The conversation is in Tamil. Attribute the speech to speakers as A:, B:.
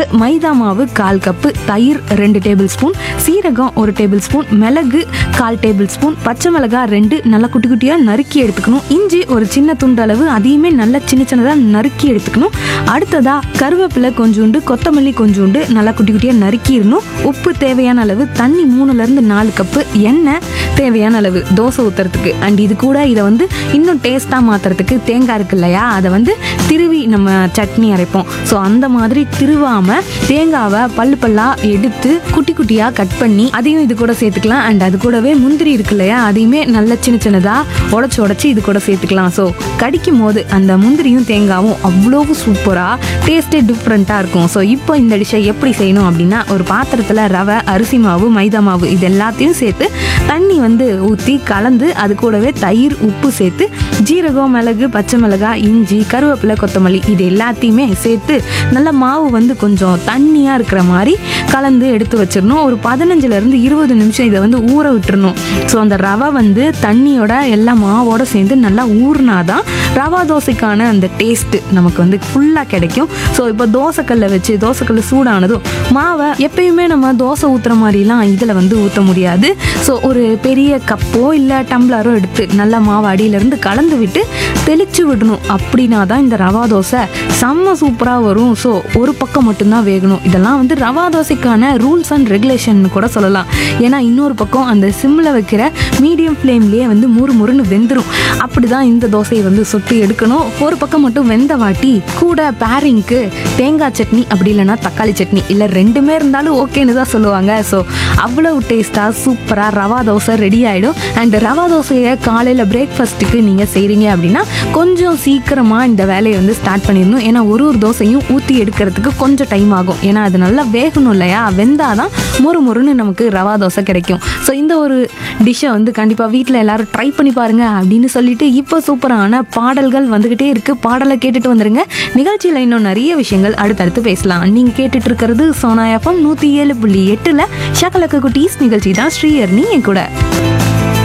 A: கப்பு மைதா மாவு கால் கப்பு தயிர் ரெண்டு டேபிள் ஸ்பூன் சீரகம் ஒரு டேபிள் ஸ்பூன் மிளகு கால் டேபிள் ஸ்பூன் பச்சை மிளகாய் ரெண்டு நல்லா குட்டி குட்டியாக நறுக்கி எடுத்துக்கணும் இஞ்சி ஒரு சின்ன துண்டு அளவு அதையுமே நல்லா சின்ன சின்னதாக நறுக்கி எடுத்துக்கணும் அடுத்ததா கருவேப்பிலை கொஞ்சோண்டு கொத்தமல்லி கொஞ்சோண்டு நல்லா குட்டி குட்டியாக நறுக்கிடணும் உப்பு தேவையான அளவு தண்ணி மூணுலேருந்து நாலு கப்பு எண்ணெய் தேவையான அளவு தோசை ஊற்றுறதுக்கு அண்ட் இது கூட இதை வந்து இன்னும் டேஸ்ட்டாக மாற்றுறதுக்கு தேங்காய் இருக்கு இல்லையா அதை வந்து திருவி நம்ம சட்னி அரைப்போம் ஸோ அந்த மாதிரி திருவாமல் தேங்காவை பல்லு பல்லாக எடுத்து குட்டி குட்டியாக கட் பண்ணி அதையும் இது கூட சேர்த்துக்கலாம் அண்ட் அது கூடவே முந்திரி இருக்கு இல்லையா அதையுமே நல்ல சின்ன சின்னதாக உடச்சி உடச்சி இது கூட சேர்த்துக்கலாம் ஸோ கடிக்கும் போது அந்த முந்திரியும் தேங்காவும் அவ்வளோ சூப்பராக டேஸ்ட்டே டிஃப்ரெண்ட்டாக இருக்கும் ஸோ இப்போ இந்த டிஷ்ஷை எப்படி செய்யணும் அப்படின்னா ஒரு பாத்திரத்தில் ரவை அரிசி மாவு மைதா மாவு இது எல்லாத்தையும் சேர்த்து தண்ணி வந்து ஊற்றி கலந்து அது கூடவே தயிர் உப்பு சேர்த்து ஜீரகம் மிளகு பச்சை மிளகாய் இஞ்சி கருவேப்பிலை கொத்தமல்லி இது எல்லாத்தையுமே சேர்த்து நல்ல மாவு வந்து கொஞ்சம் தண்ணியாக இருக்கிற மாதிரி கலந்து எடுத்து வச்சிடணும் ஒரு பதினஞ்சுலேருந்து இருபது நிமிஷம் இதை வந்து ஊற விட்டுறணும் ஸோ அந்த ரவை வந்து தண்ணியோட எல்லா மாவோட சேர்ந்து நல்லா ஊறினாதான் ரவா தோசைக்கான அந்த டேஸ்ட்டு நமக்கு வந்து ஃபுல்லாக கிடைக்கும் ஸோ இப்போ தோசைக்கல்லை வச்சு தோசைக்கல் சூடானதும் மாவை எப்பயுமே நம்ம தோசை ஊற்றுற மாதிரிலாம் இதில் வந்து ஊற்ற முடியாது ஸோ ஒரு பெரிய கப்போ இல்லை டம்ளரோ எடுத்து நல்லா மாவு அடியிலேருந்து கலந்து விட்டு தெளிச்சு விடணும் அப்படின்னா தான் இந்த ரவா தோசை செம்ம சூப்பராக வரும் ஸோ ஒரு பக்கம் மட்டும்தான் வேகணும் இதெல்லாம் வந்து ரவா தோசைக்கான ரூல்ஸ் அண்ட் ரெகுலேஷன் கூட சொல்லலாம் ஏன்னா இன்னொரு பக்கம் அந்த சிம்மில் வைக்கிற மீடியம் ஃப்ளேம்லேயே வந்து முறு முறுன்னு வெந்துடும் அப்படி தான் இந்த தோசையை வந்து சுட்டு எடுக்கணும் ஒரு பக்கம் மட்டும் வெந்த வாட்டி கூட பேரிங்க்கு தேங்காய் சட்னி அப்படி இல்லைன்னா தக்காளி சட்னி இல்லை ரெண்டுமே இருந்தாலும் ஓகேன்னு தான் சொல்லுவாங்க ஸோ அவ்வளவு டேஸ்ட்டாக சூப்பராக ரவா தோசை ரெடி ஆகிடும் அண்ட் ரவா தோசையை காலையில் பிரேக்ஃபாஸ்ட்டுக்கு நீங்கள் செய்கிறீங்க அப்படின்னா கொஞ்சம் சீக்கிரமாக இந்த வேலையை வந்து ஸ்டார்ட் பண்ணிடணும் ஏன்னா ஒரு ஒரு தோசையும் ஊற்றி எடுக்கிறதுக்கு கொஞ்சம் டைம் ஆகும் ஏன்னா அது நல்லா வேகணும் இல்லையா வெந்தாதான் மொறு மொறுன்னு நமக்கு ரவா தோசை கிடைக்கும் ஸோ இந்த ஒரு டிஷ்ஷை வந்து கண்டிப்பாக வீட்டில் எல்லாரும் ட்ரை பண்ணி பாருங்க அப்படின்னு சொல்லிட்டு இப்போ சூப்பரான பாடல்கள் வந்துக்கிட்டே இருக்கு பாடலை கேட்டுட்டு வந்துருங்க நிகழ்ச்சியில் இன்னும் நிறைய விஷயங்கள் அடுத்தடுத்து பேசலாம் நீங்கள் கேட்டுட்டு இருக்கிறது சோனா எஃப்எம் நூற்றி ஏழு புள்ளி எட்டில் ஷகலக்க குட்டீஸ் நிகழ்ச்சி தான் ஸ்ரீயர்னி என் கூட